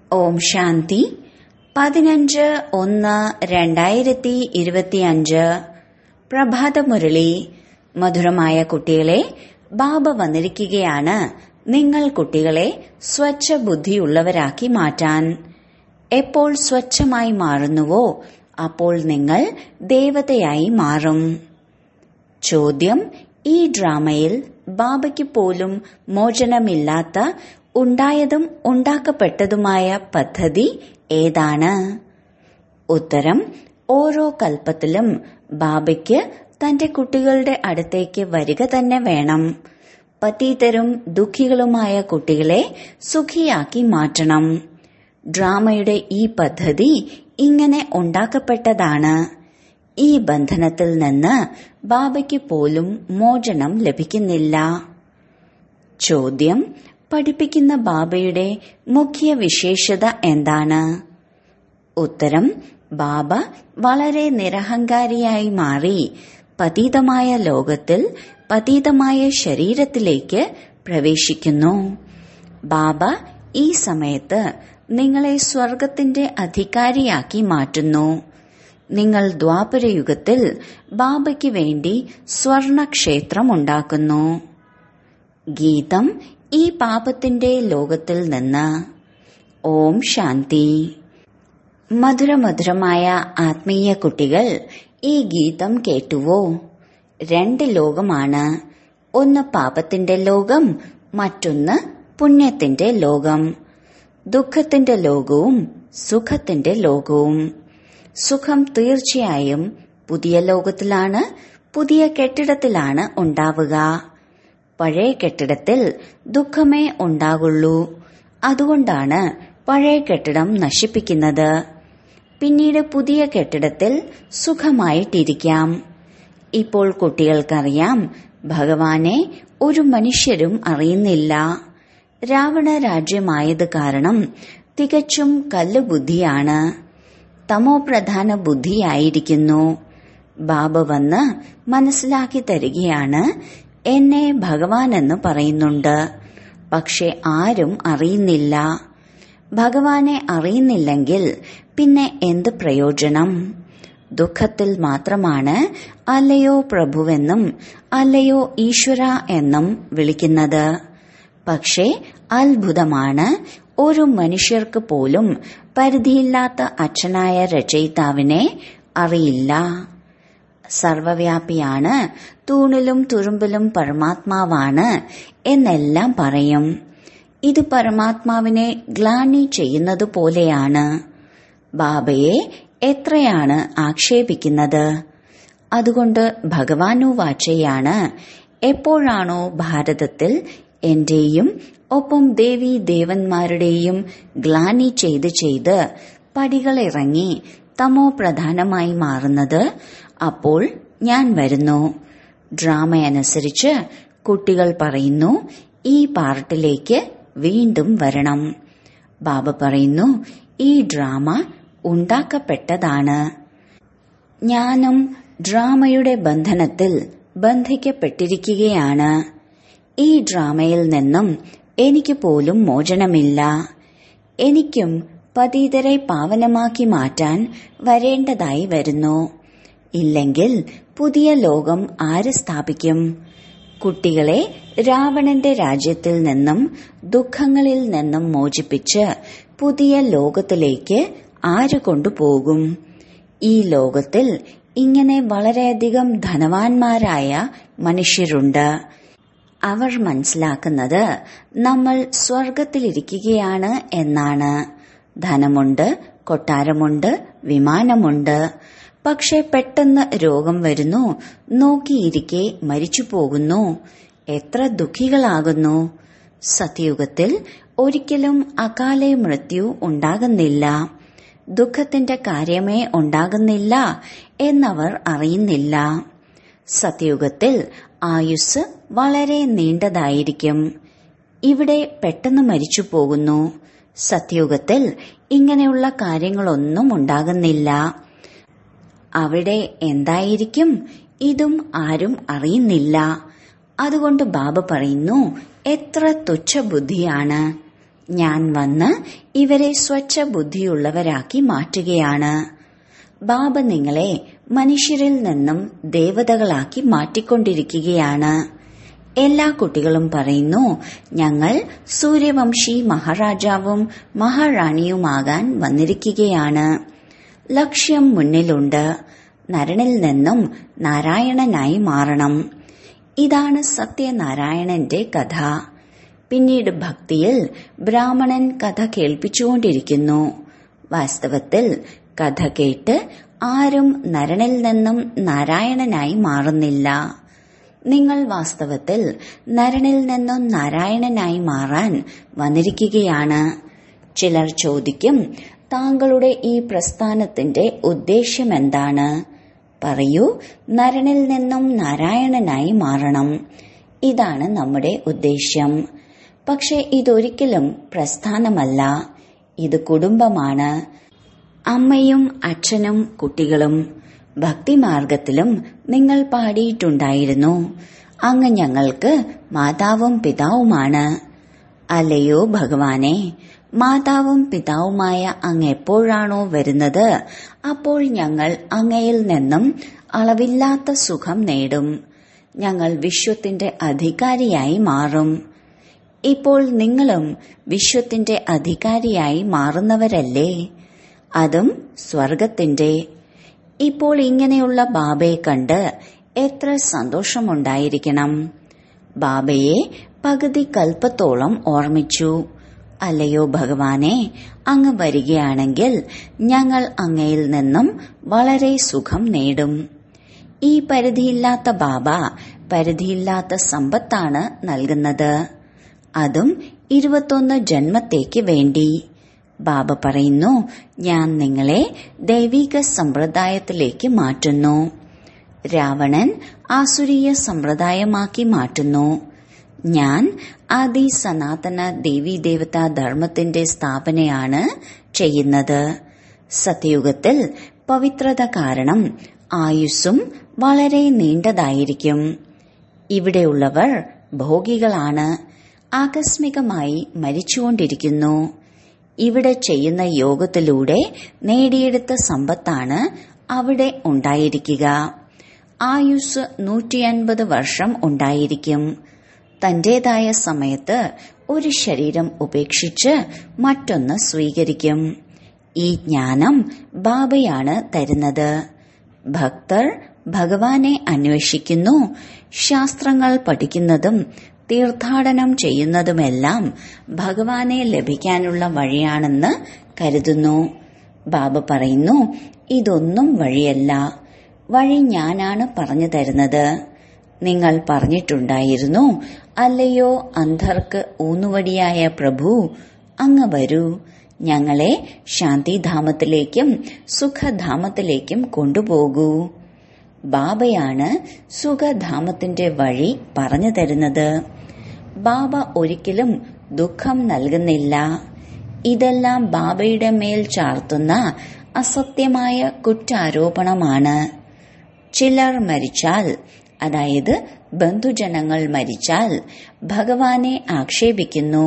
ഓം ശാന്തി പതിനഞ്ച് ഒന്ന് രണ്ടായിരത്തി ഇരുപത്തിയഞ്ച് പ്രഭാതമുരളി മധുരമായ കുട്ടികളെ ബാബ വന്നിരിക്കുകയാണ് നിങ്ങൾ കുട്ടികളെ സ്വച്ഛ ബുദ്ധിയുള്ളവരാക്കി മാറ്റാൻ എപ്പോൾ സ്വച്ഛമായി മാറുന്നുവോ അപ്പോൾ നിങ്ങൾ ദേവതയായി മാറും ചോദ്യം ഈ ഡ്രാമയിൽ ബാബയ്ക്ക് പോലും മോചനമില്ലാത്ത ഉണ്ടായതും ഉണ്ടാക്കപ്പെട്ടതുമായ പദ്ധതി ഏതാണ് ഉത്തരം ഓരോ കൽപ്പത്തിലും ബാബയ്ക്ക് തന്റെ കുട്ടികളുടെ അടുത്തേക്ക് വരിക തന്നെ വേണം പതീതരും ദുഃഖികളുമായ കുട്ടികളെ സുഖിയാക്കി മാറ്റണം ഡ്രാമയുടെ ഈ പദ്ധതി ഇങ്ങനെ ഉണ്ടാക്കപ്പെട്ടതാണ് ഈ ബന്ധനത്തിൽ നിന്ന് ബാബയ്ക്ക് പോലും മോചനം ലഭിക്കുന്നില്ല ചോദ്യം പഠിപ്പിക്കുന്ന ബാബയുടെ മുഖ്യ വിശേഷത എന്താണ് ഉത്തരം ബാബ വളരെ നിരഹങ്കാരിയായി മാറി പതീതമായ ലോകത്തിൽ പതീതമായ ശരീരത്തിലേക്ക് പ്രവേശിക്കുന്നു ബാബ ഈ സമയത്ത് നിങ്ങളെ സ്വർഗത്തിന്റെ അധികാരിയാക്കി മാറ്റുന്നു നിങ്ങൾ ദ്വാപരയുഗത്തിൽ ബാബയ്ക്ക് വേണ്ടി സ്വർണക്ഷേത്രം ഉണ്ടാക്കുന്നു ഗീതം ഈ പാപത്തിന്റെ ലോകത്തിൽ നിന്ന് ഓം ശാന്തി മധുരമധുരമായ ആത്മീയ കുട്ടികൾ ഈ ഗീതം കേട്ടുവോ രണ്ട് ലോകമാണ് ഒന്ന് പാപത്തിന്റെ ലോകം മറ്റൊന്ന് പുണ്യത്തിന്റെ ലോകം ദുഃഖത്തിന്റെ ലോകവും സുഖത്തിന്റെ ലോകവും സുഖം തീർച്ചയായും പുതിയ ലോകത്തിലാണ് പുതിയ കെട്ടിടത്തിലാണ് ഉണ്ടാവുക പഴയ കെട്ടിടത്തിൽ ദുഃഖമേ ഉണ്ടാകുള്ളൂ അതുകൊണ്ടാണ് പഴയ കെട്ടിടം നശിപ്പിക്കുന്നത് പിന്നീട് പുതിയ കെട്ടിടത്തിൽ സുഖമായിട്ടിരിക്കാം ഇപ്പോൾ കുട്ടികൾക്കറിയാം ഭഗവാനെ ഒരു മനുഷ്യരും അറിയുന്നില്ല രാവണ രാജ്യമായത് കാരണം തികച്ചും കല്ലുബുദ്ധിയാണ് തമോ പ്രധാന ബുദ്ധിയായിരിക്കുന്നു ബാബ വന്ന് മനസ്സിലാക്കി തരികയാണ് എന്നെ ഭഗവാൻ എന്ന് പറയുന്നുണ്ട് പക്ഷെ ആരും അറിയുന്നില്ല ഭഗവാനെ അറിയുന്നില്ലെങ്കിൽ പിന്നെ എന്ത് പ്രയോജനം ദുഃഖത്തിൽ മാത്രമാണ് അല്ലയോ പ്രഭുവെന്നും അല്ലയോ ഈശ്വര എന്നും വിളിക്കുന്നത് പക്ഷേ അത്ഭുതമാണ് ഒരു മനുഷ്യർക്ക് പോലും പരിധിയില്ലാത്ത അച്ഛനായ രചയിതാവിനെ അറിയില്ല സർവവ്യാപിയാണ് തൂണിലും തുരുമ്പിലും പരമാത്മാവാണ് എന്നെല്ലാം പറയും ഇത് പരമാത്മാവിനെ ഗ്ലാനി ചെയ്യുന്നത് പോലെയാണ് ബാബയെ എത്രയാണ് ആക്ഷേപിക്കുന്നത് അതുകൊണ്ട് ഭഗവാനു വാച്ചയാണ് എപ്പോഴാണോ ഭാരതത്തിൽ എന്റെയും ഒപ്പം ദേവി ദേവന്മാരുടെയും ഗ്ലാനി ചെയ്ത് ചെയ്ത് പടികളിറങ്ങി തമോ പ്രധാനമായി മാറുന്നത് അപ്പോൾ ഞാൻ വരുന്നു ഡ്രാമ അനുസരിച്ച് കുട്ടികൾ പറയുന്നു ഈ പാർട്ടിലേക്ക് വീണ്ടും വരണം ബാബ പറയുന്നു ഈ ഡ്രാമ ഉണ്ടാക്കപ്പെട്ടതാണ് ഞാനും ഡ്രാമയുടെ ബന്ധനത്തിൽ ബന്ധിക്കപ്പെട്ടിരിക്കുകയാണ് ഈ ഡ്രാമയിൽ നിന്നും എനിക്ക് പോലും മോചനമില്ല എനിക്കും പതീതരെ പാവനമാക്കി മാറ്റാൻ വരേണ്ടതായി വരുന്നു ഇല്ലെങ്കിൽ പുതിയ ലോകം ആര് സ്ഥാപിക്കും കുട്ടികളെ രാവണന്റെ രാജ്യത്തിൽ നിന്നും ദുഃഖങ്ങളിൽ നിന്നും മോചിപ്പിച്ച് പുതിയ ലോകത്തിലേക്ക് ആര് കൊണ്ടുപോകും ഈ ലോകത്തിൽ ഇങ്ങനെ വളരെയധികം ധനവാന്മാരായ മനുഷ്യരുണ്ട് അവർ മനസ്സിലാക്കുന്നത് നമ്മൾ സ്വർഗത്തിലിരിക്കുകയാണ് എന്നാണ് ധനമുണ്ട് കൊട്ടാരമുണ്ട് വിമാനമുണ്ട് പക്ഷെ പെട്ടെന്ന് രോഗം വരുന്നു നോക്കിയിരിക്കെ മരിച്ചു പോകുന്നു എത്ര ദുഃഖികളാകുന്നു സത്യയുഗത്തിൽ ഒരിക്കലും അകാലെ മൃത്യു ഉണ്ടാകുന്നില്ല ദുഃഖത്തിന്റെ കാര്യമേ ഉണ്ടാകുന്നില്ല എന്നവർ അറിയുന്നില്ല സത്യയുഗത്തിൽ ആയുസ് വളരെ നീണ്ടതായിരിക്കും ഇവിടെ പെട്ടെന്ന് മരിച്ചു പോകുന്നു സത്യയുഗത്തിൽ ഇങ്ങനെയുള്ള കാര്യങ്ങളൊന്നും ഉണ്ടാകുന്നില്ല അവിടെ എന്തായിരിക്കും ഇതും ആരും അറിയുന്നില്ല അതുകൊണ്ട് ബാബ പറയുന്നു എത്ര തുച്ഛ ബുദ്ധിയാണ് ഞാൻ വന്ന് ഇവരെ സ്വച്ഛ ബുദ്ധിയുള്ളവരാക്കി മാറ്റുകയാണ് ബാബ നിങ്ങളെ മനുഷ്യരിൽ നിന്നും ദേവതകളാക്കി മാറ്റിക്കൊണ്ടിരിക്കുകയാണ് എല്ലാ കുട്ടികളും പറയുന്നു ഞങ്ങൾ സൂര്യവംശി മഹാരാജാവും മഹാറാണിയുമാകാൻ വന്നിരിക്കുകയാണ് ലക്ഷ്യം മുന്നിലുണ്ട് നരനിൽ നിന്നും നാരായണനായി മാറണം ഇതാണ് സത്യനാരായണന്റെ കഥ പിന്നീട് ഭക്തിയിൽ ബ്രാഹ്മണൻ കഥ കേൾപ്പിച്ചുകൊണ്ടിരിക്കുന്നു വാസ്തവത്തിൽ കഥ കേട്ട് ആരും നരനിൽ നിന്നും നാരായണനായി മാറുന്നില്ല നിങ്ങൾ വാസ്തവത്തിൽ നരനിൽ നിന്നും നാരായണനായി മാറാൻ വന്നിരിക്കുകയാണ് ചിലർ ചോദിക്കും താങ്കളുടെ ഈ പ്രസ്ഥാനത്തിന്റെ ഉദ്ദേശ്യമെന്താണ് പറയൂ നരനിൽ നിന്നും നാരായണനായി മാറണം ഇതാണ് നമ്മുടെ ഉദ്ദേശ്യം പക്ഷെ ഇതൊരിക്കലും പ്രസ്ഥാനമല്ല ഇത് കുടുംബമാണ് അമ്മയും അച്ഛനും കുട്ടികളും ഭക്തിമാർഗത്തിലും നിങ്ങൾ പാടിയിട്ടുണ്ടായിരുന്നു അങ്ങ് ഞങ്ങൾക്ക് മാതാവും പിതാവുമാണ് അല്ലയോ ഭഗവാനെ മാതാവും പിതാവുമായ അങ്ങ് എപ്പോഴാണോ വരുന്നത് അപ്പോൾ ഞങ്ങൾ അങ്ങയിൽ നിന്നും അളവില്ലാത്ത സുഖം നേടും ഞങ്ങൾ വിശ്വത്തിന്റെ അധികാരിയായി മാറും ഇപ്പോൾ നിങ്ങളും വിശ്വത്തിന്റെ അധികാരിയായി മാറുന്നവരല്ലേ അതും സ്വർഗത്തിന്റെ ഇപ്പോൾ ഇങ്ങനെയുള്ള ബാബയെ കണ്ട് എത്ര സന്തോഷമുണ്ടായിരിക്കണം ബാബയെ പകുതി കൽപ്പത്തോളം ഓർമ്മിച്ചു അല്ലയോ ഭഗവാനെ അങ്ങ് വരികയാണെങ്കിൽ ഞങ്ങൾ അങ്ങയിൽ നിന്നും വളരെ സുഖം നേടും ഈ പരിധിയില്ലാത്ത ബാബ പരിധിയില്ലാത്ത സമ്പത്താണ് നൽകുന്നത് അതും ഇരുപത്തൊന്ന് ജന്മത്തേക്ക് വേണ്ടി ബാബ പറയുന്നു ഞാൻ നിങ്ങളെ ദൈവിക സമ്പ്രദായത്തിലേക്ക് മാറ്റുന്നു രാവണൻ ആസുരീയ സമ്പ്രദായമാക്കി മാറ്റുന്നു ഞാൻ ആദി സനാതന ദേവീദേവതാ ധർമ്മത്തിന്റെ സ്ഥാപനയാണ് ചെയ്യുന്നത് സത്യയുഗത്തിൽ പവിത്രത കാരണം ആയുസ്സും വളരെ നീണ്ടതായിരിക്കും ഇവിടെയുള്ളവർ ഭോഗികളാണ് ആകസ്മികമായി മരിച്ചുകൊണ്ടിരിക്കുന്നു ഇവിടെ ചെയ്യുന്ന യോഗത്തിലൂടെ നേടിയെടുത്ത സമ്പത്താണ് അവിടെ ഉണ്ടായിരിക്കുക ആയുസ് നൂറ്റിയൻപത് വർഷം ഉണ്ടായിരിക്കും തന്റേതായ സമയത്ത് ഒരു ശരീരം ഉപേക്ഷിച്ച് മറ്റൊന്ന് സ്വീകരിക്കും ഈ ജ്ഞാനം ബാബയാണ് തരുന്നത് ഭക്തർ ഭഗവാനെ അന്വേഷിക്കുന്നു ശാസ്ത്രങ്ങൾ പഠിക്കുന്നതും തീർത്ഥാടനം ചെയ്യുന്നതുമെല്ലാം ഭഗവാനെ ലഭിക്കാനുള്ള വഴിയാണെന്ന് കരുതുന്നു ബാബ പറയുന്നു ഇതൊന്നും വഴിയല്ല വഴി ഞാനാണ് പറഞ്ഞു തരുന്നത് നിങ്ങൾ പറഞ്ഞിട്ടുണ്ടായിരുന്നു അല്ലയോ അന്ധർക്ക് ഊന്നുവടിയായ പ്രഭു അങ്ങ് വരൂ ഞങ്ങളെ ശാന്തിധാമത്തിലേക്കും സുഖധാമത്തിലേക്കും കൊണ്ടുപോകൂ ബാബയാണ് സുഖധാമത്തിന്റെ വഴി പറഞ്ഞു തരുന്നത് ബാബ ഒരിക്കലും ദുഃഖം നൽകുന്നില്ല ഇതെല്ലാം ബാബയുടെ മേൽ ചാർത്തുന്ന അസത്യമായ കുറ്റാരോപണമാണ് ചിലർ മരിച്ചാൽ അതായത് ബന്ധുജനങ്ങൾ മരിച്ചാൽ ഭഗവാനെ ആക്ഷേപിക്കുന്നു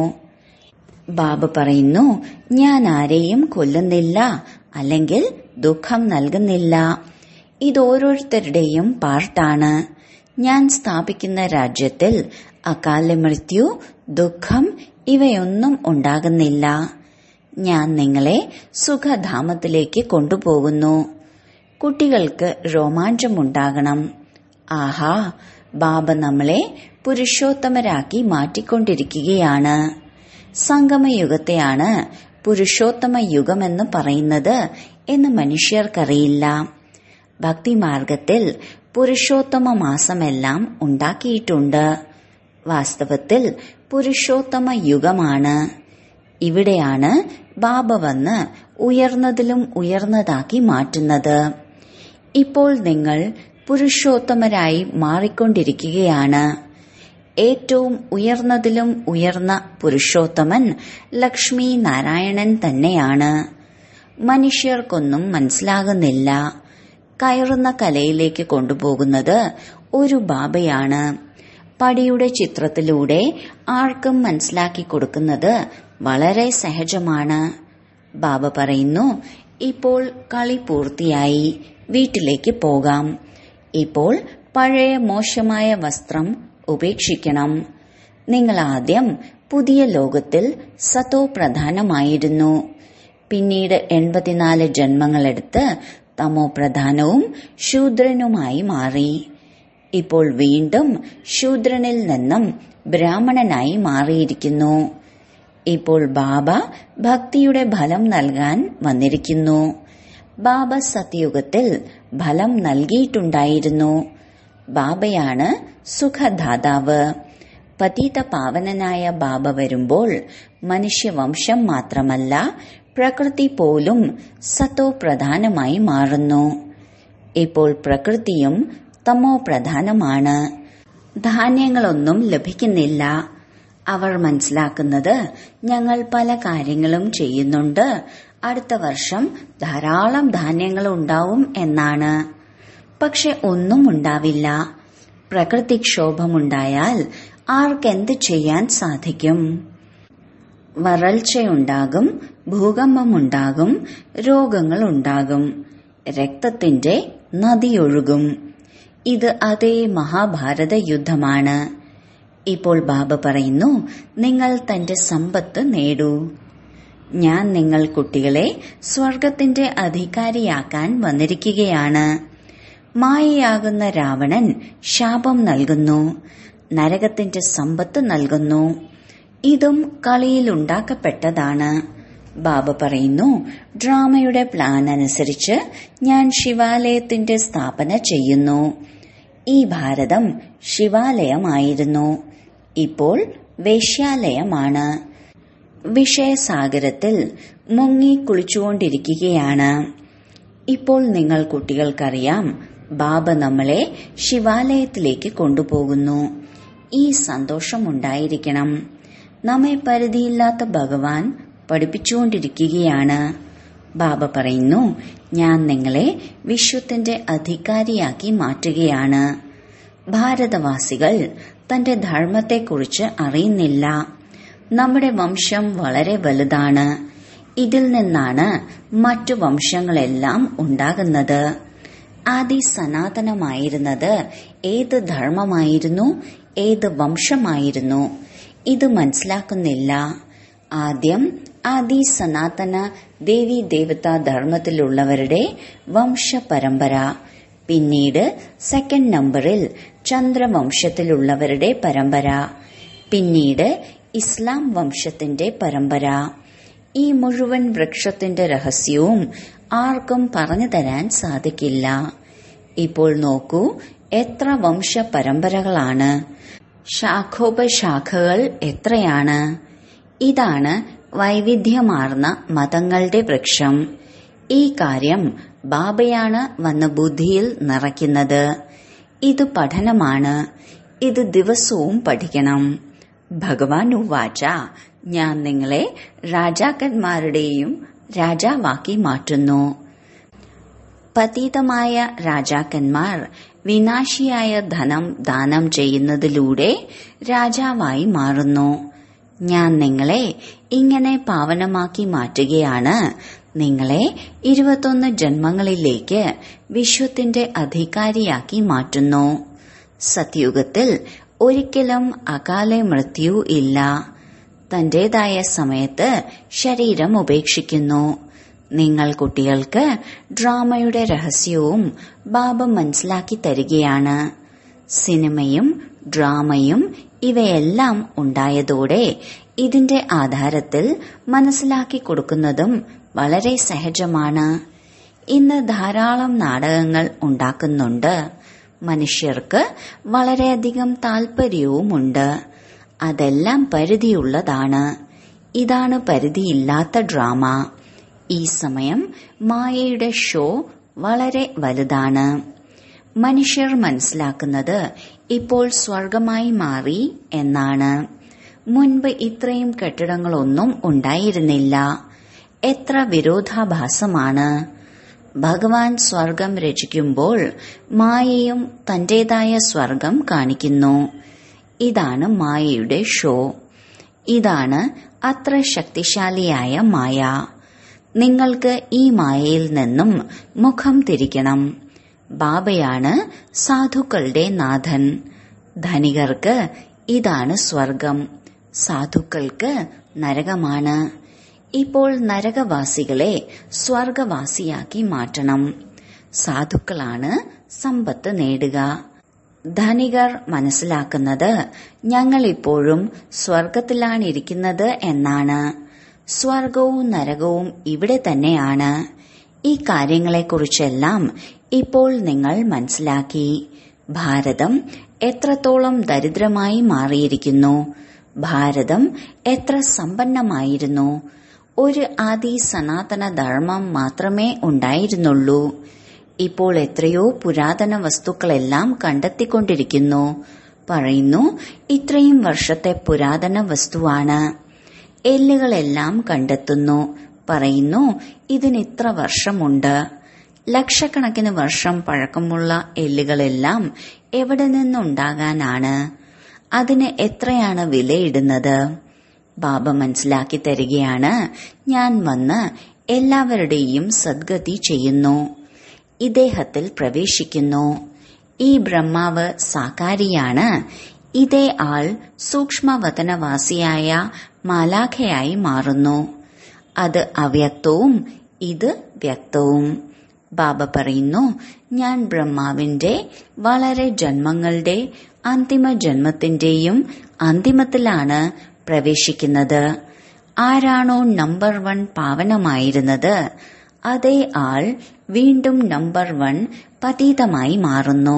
ബാബ പറയുന്നു ഞാൻ ആരെയും കൊല്ലുന്നില്ല അല്ലെങ്കിൽ ദുഃഖം നൽകുന്നില്ല ഇത് ഓരോരുത്തരുടെയും പാർട്ടാണ് ഞാൻ സ്ഥാപിക്കുന്ന രാജ്യത്തിൽ അകാല മൃത്യു ദുഃഖം ഇവയൊന്നും ഉണ്ടാകുന്നില്ല ഞാൻ നിങ്ങളെ സുഖധാമത്തിലേക്ക് കൊണ്ടുപോകുന്നു കുട്ടികൾക്ക് രോമാഞ്ചമുണ്ടാകണം ആഹാ ബാബ നമ്മളെ പുരുഷോത്തമരാക്കി മാറ്റിക്കൊണ്ടിരിക്കുകയാണ് സംഗമയുഗത്തെയാണ് പുരുഷോത്തമ യുഗമെന്ന് പറയുന്നത് എന്ന് മനുഷ്യർക്കറിയില്ല ഭക്തിമാർഗത്തിൽ പുരുഷോത്തമ മാസമെല്ലാം ഉണ്ടാക്കിയിട്ടുണ്ട് വാസ്തവത്തിൽ പുരുഷോത്തമ യുഗമാണ് ഇവിടെയാണ് ബാബ വന്ന് ഉയർന്നതിലും ഉയർന്നതാക്കി മാറ്റുന്നത് ഇപ്പോൾ നിങ്ങൾ പുരുഷോത്തമരായി മാറിക്കൊണ്ടിരിക്കുകയാണ് ഏറ്റവും ഉയർന്നതിലും ഉയർന്ന പുരുഷോത്തമൻ ലക്ഷ്മി നാരായണൻ തന്നെയാണ് മനുഷ്യർക്കൊന്നും മനസ്സിലാകുന്നില്ല കയറുന്ന കലയിലേക്ക് കൊണ്ടുപോകുന്നത് ഒരു ബാബയാണ് പടിയുടെ ചിത്രത്തിലൂടെ ആർക്കും മനസ്സിലാക്കി കൊടുക്കുന്നത് വളരെ സഹജമാണ് ബാബ പറയുന്നു ഇപ്പോൾ കളി പൂർത്തിയായി വീട്ടിലേക്ക് പോകാം ഇപ്പോൾ പഴയ മോശമായ വസ്ത്രം ഉപേക്ഷിക്കണം നിങ്ങൾ ആദ്യം പുതിയ ലോകത്തിൽ സതോ പ്രധാനമായിരുന്നു പിന്നീട് എൺപത്തിനാല് ജന്മങ്ങളെടുത്ത് തമോ പ്രധാനവും ശൂദ്രനുമായി മാറി ഇപ്പോൾ വീണ്ടും ശൂദ്രനിൽ നിന്നും ബ്രാഹ്മണനായി മാറിയിരിക്കുന്നു ഇപ്പോൾ ബാബ ഭക്തിയുടെ ഫലം നൽകാൻ വന്നിരിക്കുന്നു ബാബ സത്യയുഗത്തിൽ ഫലം നൽകിയിട്ടുണ്ടായിരുന്നു ബാബയാണ് സുഖദാതാവ് പതീത പാവനനായ ബാബ വരുമ്പോൾ മനുഷ്യവംശം മാത്രമല്ല പ്രകൃതി പോലും സത്തോ പ്രധാനമായി മാറുന്നു ഇപ്പോൾ പ്രകൃതിയും തമോ പ്രധാനമാണ് ധാന്യങ്ങളൊന്നും ലഭിക്കുന്നില്ല അവർ മനസ്സിലാക്കുന്നത് ഞങ്ങൾ പല കാര്യങ്ങളും ചെയ്യുന്നുണ്ട് അടുത്ത വർഷം ധാരാളം ധാന്യങ്ങൾ ഉണ്ടാവും എന്നാണ് പക്ഷെ ഒന്നും ഉണ്ടാവില്ല പ്രകൃതിക്ഷോഭമുണ്ടായാൽ ആർക്കെന്ത് ചെയ്യാൻ സാധിക്കും വരൾച്ചയുണ്ടാകും ഭൂകമ്പമുണ്ടാകും രോഗങ്ങളുണ്ടാകും രക്തത്തിന്റെ നദിയൊഴുകും ഇത് അതേ മഹാഭാരത യുദ്ധമാണ് ഇപ്പോൾ ബാബ പറയുന്നു നിങ്ങൾ തന്റെ സമ്പത്ത് നേടൂ ഞാൻ നിങ്ങൾ കുട്ടികളെ സ്വർഗത്തിന്റെ അധികാരിയാക്കാൻ വന്നിരിക്കുകയാണ് മായയാകുന്ന രാവണൻ ശാപം നൽകുന്നു നരകത്തിന്റെ സമ്പത്ത് നൽകുന്നു ഇതും കളിയിൽ ഉണ്ടാക്കപ്പെട്ടതാണ് ബാബ പറയുന്നു ഡ്രാമയുടെ പ്ലാൻ അനുസരിച്ച് ഞാൻ ശിവാലയത്തിന്റെ സ്ഥാപന ചെയ്യുന്നു ഈ ഭാരതം ശിവാലയമായിരുന്നു ഇപ്പോൾ വേശ്യാലയമാണ് വിഷയസാഗരത്തിൽ മുങ്ങി കുളിച്ചുകൊണ്ടിരിക്കുകയാണ് ഇപ്പോൾ നിങ്ങൾ കുട്ടികൾക്കറിയാം ബാബ നമ്മളെ ശിവാലയത്തിലേക്ക് കൊണ്ടുപോകുന്നു ഈ സന്തോഷമുണ്ടായിരിക്കണം നമ്മെ പരിധിയില്ലാത്ത ഭഗവാൻ പഠിപ്പിച്ചുകൊണ്ടിരിക്കുകയാണ് ബാബ പറയുന്നു ഞാൻ നിങ്ങളെ വിശ്വത്തിന്റെ അധികാരിയാക്കി മാറ്റുകയാണ് ഭാരതവാസികൾ തന്റെ ധർമ്മത്തെക്കുറിച്ച് അറിയുന്നില്ല നമ്മുടെ വംശം വളരെ വലുതാണ് ഇതിൽ നിന്നാണ് മറ്റു വംശങ്ങളെല്ലാം ഉണ്ടാകുന്നത് ആദി സനാതനമായിരുന്നത് ഏത് ധർമ്മമായിരുന്നു ഏത് വംശമായിരുന്നു ഇത് മനസ്സിലാക്കുന്നില്ല ആദ്യം ആദി സനാതന ദേവി ദേവതാ ധർമ്മത്തിലുള്ളവരുടെ വംശപരമ്പര പിന്നീട് സെക്കൻഡ് നമ്പറിൽ ചന്ദ്രവംശത്തിലുള്ളവരുടെ പരമ്പര പിന്നീട് ഇസ്ലാം വംശത്തിന്റെ പരമ്പര ഈ മുഴുവൻ വൃക്ഷത്തിന്റെ രഹസ്യവും ആർക്കും പറഞ്ഞു തരാൻ സാധിക്കില്ല ഇപ്പോൾ നോക്കൂ എത്ര വംശ പരമ്പരകളാണ് ശാഖോപശാഖകൾ എത്രയാണ് ഇതാണ് വൈവിധ്യമാർന്ന മതങ്ങളുടെ വൃക്ഷം ഈ കാര്യം ബാബയാണ് വന്ന ബുദ്ധിയിൽ നിറയ്ക്കുന്നത് ഇത് പഠനമാണ് ഇത് ദിവസവും പഠിക്കണം ഭഗവാൻ ഉവാച ഞാൻ നിങ്ങളെ രാജാക്കന്മാരുടെയും രാജാവാക്കി മാറ്റുന്നു പതീതമായ രാജാക്കന്മാർ വിനാശിയായ ധനം ദാനം ചെയ്യുന്നതിലൂടെ രാജാവായി മാറുന്നു ഞാൻ നിങ്ങളെ ഇങ്ങനെ പാവനമാക്കി മാറ്റുകയാണ് നിങ്ങളെ ഇരുപത്തൊന്ന് ജന്മങ്ങളിലേക്ക് വിശ്വത്തിന്റെ അധികാരിയാക്കി മാറ്റുന്നു സത്യുഗത്തിൽ ഒരിക്കലും അകാല മൃത്യു ഇല്ല തന്റേതായ സമയത്ത് ശരീരം ഉപേക്ഷിക്കുന്നു നിങ്ങൾ കുട്ടികൾക്ക് ഡ്രാമയുടെ രഹസ്യവും ബാബ മനസ്സിലാക്കി തരികയാണ് സിനിമയും ഡ്രാമയും ഇവയെല്ലാം ഉണ്ടായതോടെ ഇതിന്റെ ആധാരത്തിൽ മനസ്സിലാക്കി കൊടുക്കുന്നതും വളരെ സഹജമാണ് ഇന്ന് ധാരാളം നാടകങ്ങൾ ഉണ്ടാക്കുന്നുണ്ട് മനുഷ്യർക്ക് വളരെയധികം താല്പര്യവുമുണ്ട് അതെല്ലാം പരിധിയുള്ളതാണ് ഇതാണ് പരിധിയില്ലാത്ത ഡ്രാമ ഈ സമയം മായയുടെ ഷോ വളരെ വലുതാണ് മനുഷ്യർ മനസ്സിലാക്കുന്നത് ഇപ്പോൾ സ്വർഗമായി മാറി എന്നാണ് മുൻപ് ഇത്രയും കെട്ടിടങ്ങളൊന്നും ഉണ്ടായിരുന്നില്ല എത്ര വിരോധാഭാസമാണ് ഭഗവാൻ സ്വർഗം രചിക്കുമ്പോൾ മായയും തന്റേതായ സ്വർഗം കാണിക്കുന്നു ഇതാണ് മായയുടെ ഷോ ഇതാണ് അത്ര ശക്തിശാലിയായ മായ നിങ്ങൾക്ക് ഈ മായയിൽ നിന്നും മുഖം തിരിക്കണം ബാബയാണ് സാധുക്കളുടെ നാഥൻ ധനികർക്ക് ഇതാണ് സ്വർഗം സാധുക്കൾക്ക് നരകമാണ് ഇപ്പോൾ നരകവാസികളെ സ്വർഗവാസിയാക്കി മാറ്റണം സാധുക്കളാണ് സമ്പത്ത് നേടുക ധനികർ മനസ്സിലാക്കുന്നത് ഞങ്ങൾ ഇപ്പോഴും സ്വർഗത്തിലാണിരിക്കുന്നത് എന്നാണ് സ്വർഗവും നരകവും ഇവിടെ തന്നെയാണ് ഈ കാര്യങ്ങളെക്കുറിച്ചെല്ലാം ഇപ്പോൾ നിങ്ങൾ മനസ്സിലാക്കി ഭാരതം എത്രത്തോളം ദരിദ്രമായി മാറിയിരിക്കുന്നു ഭാരതം എത്ര സമ്പന്നമായിരുന്നു ഒരു ആദി സനാതന ധർമ്മം മാത്രമേ ഉണ്ടായിരുന്നുള്ളൂ ഇപ്പോൾ എത്രയോ പുരാതന വസ്തുക്കളെല്ലാം കണ്ടെത്തിക്കൊണ്ടിരിക്കുന്നു പറയുന്നു ഇത്രയും വർഷത്തെ പുരാതന വസ്തുവാണ് എല്ലുകളെല്ലാം കണ്ടെത്തുന്നു പറയുന്നു ഇതിന് ഇത്ര വർഷമുണ്ട് ലക്ഷക്കണക്കിന് വർഷം പഴക്കമുള്ള എല്ലുകളെല്ലാം എവിടെ നിന്നുണ്ടാകാനാണ് അതിന് എത്രയാണ് വിലയിടുന്നത് ബാബ മനസ്സിലാക്കി തരികയാണ് ഞാൻ വന്ന് എല്ലാവരുടെയും സദ്ഗതി ചെയ്യുന്നു ഇദ്ദേഹത്തിൽ പ്രവേശിക്കുന്നു ഈ ബ്രഹ്മാവ് സാകാരിയാണ് ഇതേ ആൾ സൂക്ഷ്മവതനവാസിയായ മാലാഖയായി മാറുന്നു അത് അവ്യക്തവും ഇത് വ്യക്തവും ബാബ പറയുന്നു ഞാൻ ബ്രഹ്മാവിന്റെ വളരെ ജന്മങ്ങളുടെ അന്തിമ ജന്മത്തിന്റെയും അന്തിമത്തിലാണ് പ്രവേശിക്കുന്നത് ആരാണോ നമ്പർ വൺ പാവനമായിരുന്നത് അതേ ആൾ വീണ്ടും നമ്പർ വൺ പതീതമായി മാറുന്നു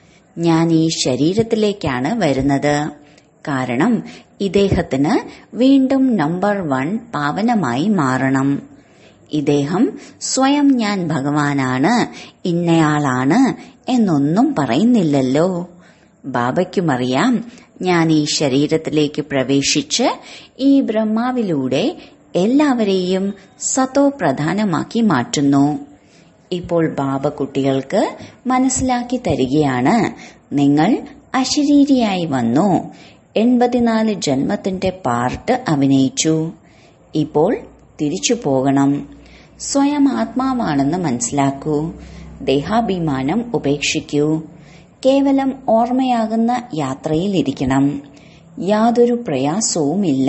ഞാൻ ഈ ശരീരത്തിലേക്കാണ് വരുന്നത് കാരണം ഇദ്ദേഹത്തിന് വീണ്ടും നമ്പർ വൺ പാവനമായി മാറണം ഇദ്ദേഹം സ്വയം ഞാൻ ഭഗവാനാണ് ഇന്നയാളാണ് എന്നൊന്നും പറയുന്നില്ലല്ലോ ബാബയ്ക്കുമറിയാം ഞാൻ ഈ ശരീരത്തിലേക്ക് പ്രവേശിച്ച് ഈ ബ്രഹ്മാവിലൂടെ എല്ലാവരെയും സതോ പ്രധാനമാക്കി മാറ്റുന്നു ഇപ്പോൾ ബാബ കുട്ടികൾക്ക് മനസ്സിലാക്കി തരികയാണ് നിങ്ങൾ അശരീരിയായി വന്നു എൺപത്തിനാല് ജന്മത്തിന്റെ പാർട്ട് അഭിനയിച്ചു ഇപ്പോൾ തിരിച്ചു പോകണം സ്വയം ആത്മാവാണെന്ന് മനസ്സിലാക്കൂ ദേഹാഭിമാനം ഉപേക്ഷിക്കൂ കേവലം ഓർമ്മയാകുന്ന യാത്രയിൽ ഇരിക്കണം യാതൊരു പ്രയാസവുമില്ല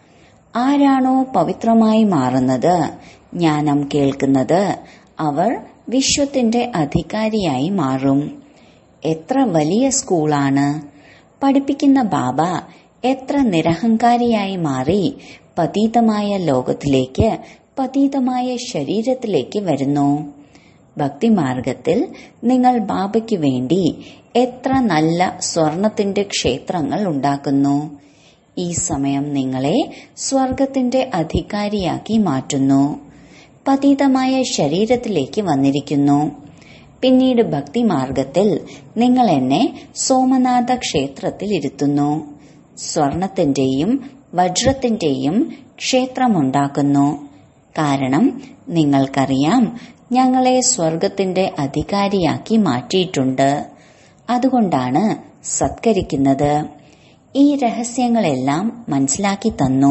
ആരാണോ പവിത്രമായി മാറുന്നത് ജ്ഞാനം കേൾക്കുന്നത് അവർ വിശ്വത്തിന്റെ അധികാരിയായി മാറും എത്ര വലിയ സ്കൂളാണ് പഠിപ്പിക്കുന്ന ബാബ എത്ര നിരഹങ്കാരിയായി മാറി പതീതമായ ലോകത്തിലേക്ക് പതീതമായ ശരീരത്തിലേക്ക് വരുന്നു ഭക്തിമാർഗത്തിൽ നിങ്ങൾ ബാബയ്ക്ക് വേണ്ടി എത്ര നല്ല സ്വർണത്തിന്റെ ക്ഷേത്രങ്ങൾ ഉണ്ടാക്കുന്നു ഈ സമയം നിങ്ങളെ സ്വർഗത്തിന്റെ അധികാരിയാക്കി മാറ്റുന്നു പതീതമായ ശരീരത്തിലേക്ക് വന്നിരിക്കുന്നു പിന്നീട് ഭക്തിമാർഗത്തിൽ നിങ്ങൾ എന്നെ സോമനാഥ ക്ഷേത്രത്തിൽ ഇരുത്തുന്നു സ്വർണത്തിന്റെയും വജ്രത്തിന്റെയും ക്ഷേത്രമുണ്ടാക്കുന്നു കാരണം നിങ്ങൾക്കറിയാം ഞങ്ങളെ സ്വർഗത്തിന്റെ അധികാരിയാക്കി മാറ്റിയിട്ടുണ്ട് അതുകൊണ്ടാണ് സത്കരിക്കുന്നത് ഈ രഹസ്യങ്ങളെല്ലാം മനസ്സിലാക്കി തന്നു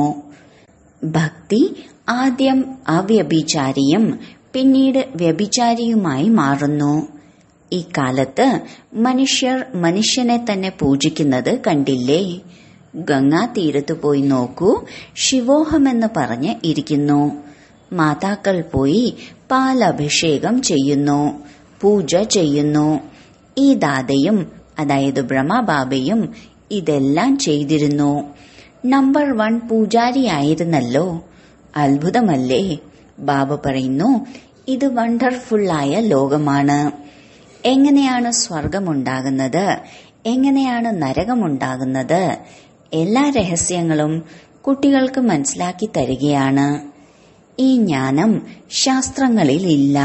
ഭക്തി ആദ്യം അവ്യഭിചാരിയും പിന്നീട് വ്യഭിചാരിയുമായി മാറുന്നു ഇക്കാലത്ത് മനുഷ്യർ മനുഷ്യനെ തന്നെ പൂജിക്കുന്നത് കണ്ടില്ലേ ഗംഗാ തീരത്ത് പോയി നോക്കൂ ശിവോഹമെന്ന് പറഞ്ഞ് ഇരിക്കുന്നു മാതാക്കൾ പോയി പാലഭിഷേകം ചെയ്യുന്നു പൂജ ചെയ്യുന്നു ഈ ദാതയും അതായത് ബ്രഹ്മബാബയും ഇതെല്ലാം ചെയ്തിരുന്നു നമ്പർ വൺ പൂജാരിയായിരുന്നല്ലോ അത്ഭുതമല്ലേ ബാബ പറയുന്നു ഇത് വണ്ടർഫുള്ളായ ലോകമാണ് എങ്ങനെയാണ് സ്വർഗമുണ്ടാകുന്നത് എങ്ങനെയാണ് നരകമുണ്ടാകുന്നത് എല്ലാ രഹസ്യങ്ങളും കുട്ടികൾക്ക് മനസ്സിലാക്കി തരികയാണ് ഈ ജ്ഞാനം ശാസ്ത്രങ്ങളിൽ ഇല്ല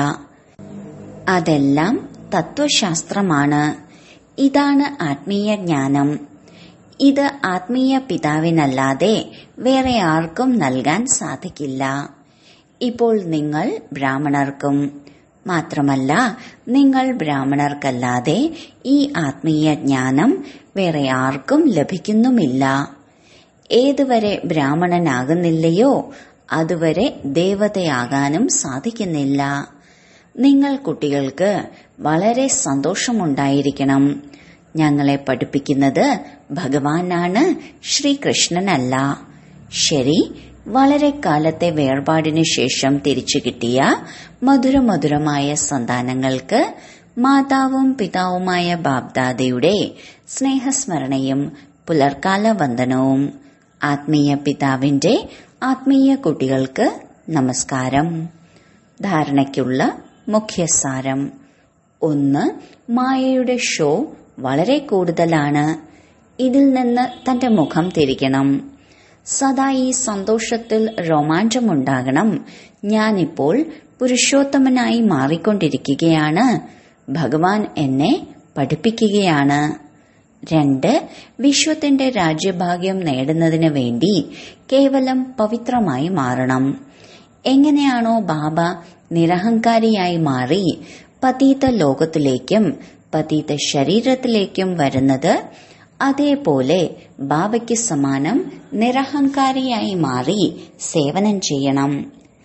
അതെല്ലാം തത്വശാസ്ത്രമാണ് ഇതാണ് ആത്മീയ ജ്ഞാനം ഇത് ആത്മീയ പിതാവിനല്ലാതെ വേറെ ആർക്കും നൽകാൻ സാധിക്കില്ല ഇപ്പോൾ നിങ്ങൾ ബ്രാഹ്മണർക്കും മാത്രമല്ല നിങ്ങൾ ബ്രാഹ്മണർക്കല്ലാതെ ഈ ആത്മീയ ജ്ഞാനം വേറെ ആർക്കും ലഭിക്കുന്നുമില്ല ഏതുവരെ ബ്രാഹ്മണനാകുന്നില്ലയോ അതുവരെ ദേവതയാകാനും സാധിക്കുന്നില്ല നിങ്ങൾ കുട്ടികൾക്ക് വളരെ സന്തോഷമുണ്ടായിരിക്കണം ഞങ്ങളെ പഠിപ്പിക്കുന്നത് ഭഗവാനാണ് ശ്രീകൃഷ്ണനല്ല ശരി വളരെ കാലത്തെ വേർപാടിനു ശേഷം തിരിച്ചു കിട്ടിയ മധുരമധുരമായ സന്താനങ്ങൾക്ക് മാതാവും പിതാവുമായ ബാബ്ദാദയുടെ സ്നേഹസ്മരണയും പുലർക്കാല വന്ദനവും ആത്മീയ പിതാവിന്റെ ആത്മീയ കുട്ടികൾക്ക് നമസ്കാരം ധാരണയ്ക്കുള്ള മുഖ്യസാരം ഒന്ന് മായയുടെ ഷോ വളരെ കൂടുതലാണ് ഇതിൽ നിന്ന് തന്റെ മുഖം തിരിക്കണം സദാ ഈ സന്തോഷത്തിൽ രോമാഞ്ചമുണ്ടാകണം ഞാനിപ്പോൾ പുരുഷോത്തമനായി മാറിക്കൊണ്ടിരിക്കുകയാണ് ഭഗവാൻ എന്നെ പഠിപ്പിക്കുകയാണ് രണ്ട് വിശ്വത്തിന്റെ രാജ്യഭാഗ്യം നേടുന്നതിന് വേണ്ടി കേവലം പവിത്രമായി മാറണം എങ്ങനെയാണോ ബാബ നിരഹങ്കാരിയായി മാറി പതീത ലോകത്തിലേക്കും പതീത ശരീരത്തിലേക്കും വരുന്നത് അതേപോലെ ബാബയ്ക്ക് സമാനം നിരഹങ്കാരിയായി മാറി സേവനം ചെയ്യണം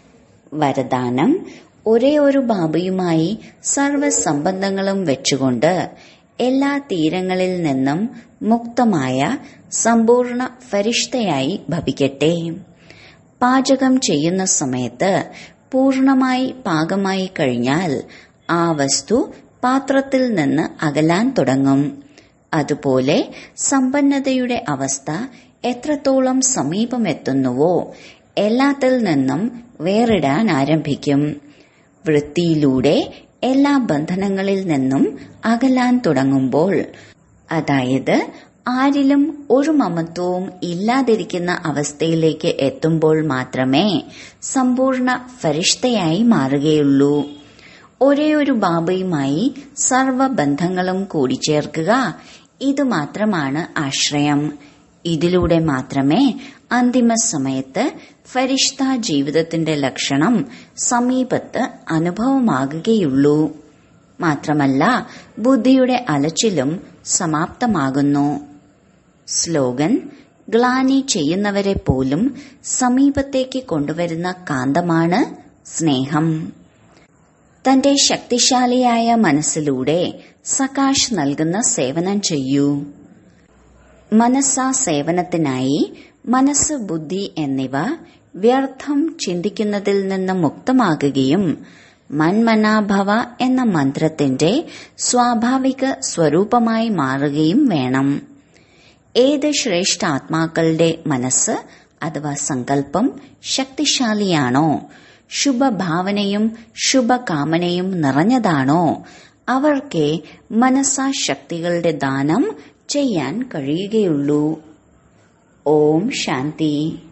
വരദാനം ഒരേ ഒരു ബാബയുമായി സർവസംബന്ധങ്ങളും വെച്ചുകൊണ്ട് എല്ലാ തീരങ്ങളിൽ നിന്നും മുക്തമായ സമ്പൂർണ്ണ ഫരിഷ്തയായി ഭവിക്കട്ടെ പാചകം ചെയ്യുന്ന സമയത്ത് പൂർണമായി പാകമായി കഴിഞ്ഞാൽ ആ വസ്തു പാത്രത്തിൽ നിന്ന് അകലാൻ തുടങ്ങും അതുപോലെ സമ്പന്നതയുടെ അവസ്ഥ എത്രത്തോളം സമീപമെത്തുന്നുവോ എല്ലാത്തിൽ നിന്നും വേറിടാൻ ആരംഭിക്കും വൃത്തിയിലൂടെ എല്ലാ ബന്ധനങ്ങളിൽ നിന്നും അകലാൻ തുടങ്ങുമ്പോൾ അതായത് ആരിലും ഒരു മമത്വവും ഇല്ലാതിരിക്കുന്ന അവസ്ഥയിലേക്ക് എത്തുമ്പോൾ മാത്രമേ സമ്പൂർണ്ണ ഫരിഷ്തയായി മാറുകയുള്ളൂ ഒരേ ഒരു ബാബയുമായി സർവബന്ധങ്ങളും കൂടിച്ചേർക്കുക ഇത് മാത്രമാണ് ആശ്രയം ഇതിലൂടെ മാത്രമേ അന്തിമ സമയത്ത് ഫരിഷ്ത ജീവിതത്തിന്റെ ലക്ഷണം സമീപത്ത് അനുഭവമാകുകയുള്ളൂ മാത്രമല്ല ബുദ്ധിയുടെ അലച്ചിലും സമാപ്തമാകുന്നു സ്ലോഗൻ ഗ്ലാനി ചെയ്യുന്നവരെ പോലും സമീപത്തേക്ക് കൊണ്ടുവരുന്ന കാന്തമാണ് സ്നേഹം തന്റെ ശക്തിശാലിയായ മനസ്സിലൂടെ സകാശ് നൽകുന്ന സേവനം ചെയ്യൂ മനസ്സാ സേവനത്തിനായി മനസ്സ് ബുദ്ധി എന്നിവ വ്യർത്ഥം ചിന്തിക്കുന്നതിൽ നിന്ന് മുക്തമാകുകയും മന്മനാഭവ എന്ന മന്ത്രത്തിന്റെ സ്വാഭാവിക സ്വരൂപമായി മാറുകയും വേണം ഏത് ശ്രേഷ്ഠ ആത്മാക്കളുടെ മനസ്സ് അഥവാ സങ്കല്പം ശക്തിശാലിയാണോ ശുഭഭാവനയും ശുഭകാമനയും നിറഞ്ഞതാണോ അവർക്കേ മനസ്സാശക്തികളുടെ ദാനം ചെയ്യാൻ കഴിയുകയുള്ളൂ ഓം ശാന്തി